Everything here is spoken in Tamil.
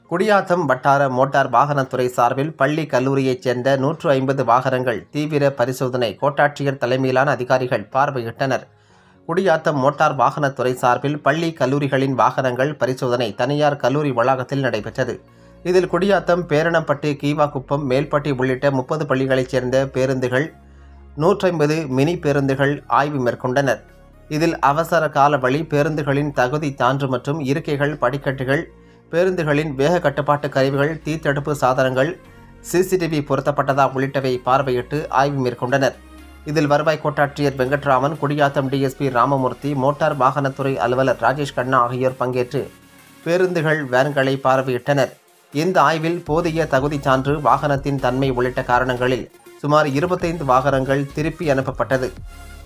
குடியாத்தம் வட்டார மோட்டார் வாகனத்துறை சார்பில் பள்ளி கல்லூரியைச் சேர்ந்த நூற்று ஐம்பது வாகனங்கள் தீவிர பரிசோதனை கோட்டாட்சியர் தலைமையிலான அதிகாரிகள் பார்வையிட்டனர் குடியாத்தம் மோட்டார் வாகனத்துறை சார்பில் பள்ளி கல்லூரிகளின் வாகனங்கள் பரிசோதனை தனியார் கல்லூரி வளாகத்தில் நடைபெற்றது இதில் குடியாத்தம் பேரணப்பட்டு கீவாக்குப்பம் மேல்பட்டி உள்ளிட்ட முப்பது பள்ளிகளைச் சேர்ந்த பேருந்துகள் நூற்றைம்பது மினி பேருந்துகள் ஆய்வு மேற்கொண்டனர் இதில் அவசர கால வழி பேருந்துகளின் தகுதி சான்று மற்றும் இருக்கைகள் படிக்கட்டுகள் பேருந்துகளின் வேக கட்டுப்பாட்டு கருவிகள் தீத்தடுப்பு சாதனங்கள் சிசிடிவி பொருத்தப்பட்டதா உள்ளிட்டவை பார்வையிட்டு ஆய்வு மேற்கொண்டனர் இதில் வருவாய் கோட்டாட்சியர் வெங்கட்ராமன் குடியாத்தம் டிஎஸ்பி ராமமூர்த்தி மோட்டார் வாகனத்துறை அலுவலர் ராஜேஷ் கண்ணா ஆகியோர் பங்கேற்று பேருந்துகள் வேன்களை பார்வையிட்டனர் இந்த ஆய்வில் போதிய தகுதி சான்று வாகனத்தின் தன்மை உள்ளிட்ட காரணங்களில் சுமார் இருபத்தைந்து வாகனங்கள் திருப்பி அனுப்பப்பட்டது